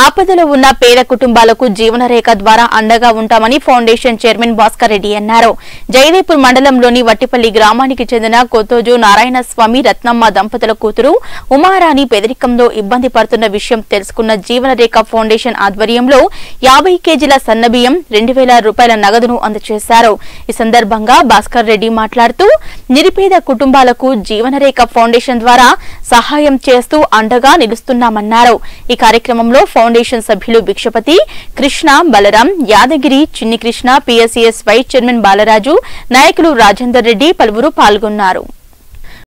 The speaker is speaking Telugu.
ఆపదలో ఉన్న పేద కుటుంబాలకు జీవనరేఖ ద్వారా అండగా ఉంటామని ఫౌండేషన్ చైర్మన్ భాస్కర్ రెడ్డి అన్నారు జయదేపూర్ మండలంలోని వట్టిపల్లి గ్రామానికి చెందిన కొత్తోజు నారాయణ స్వామి రత్నమ్మ దంపతుల కూతురు ఉమారాణి పేదరికంలో ఇబ్బంది పడుతున్న విషయం తెలుసుకున్న జీవనరేఖ ఫౌండేషన్ ఆధ్వర్యంలో యాభై కేజీల సన్నబియ్యం రెండు వేల రూపాయల నగదును అందజేశారు ఈ సందర్భంగా భాస్కర్ రెడ్డి మాట్లాడుతూ నిరుపేద కుటుంబాలకు జీవనరేఖ ఫౌండేషన్ ద్వారా సహాయం చేస్తూ అండగా నిలుస్తున్నామన్నారు ఈ కార్యక్రమంలో ఫౌండేషన్ సభ్యులు Bhikshapathi Krishna Balaram Yadagiri Chinni Krishna PSCS vice chairman Balaraju నాయకులు రాజేందర్ రెడ్డి పలువురు పాల్గొన్నారు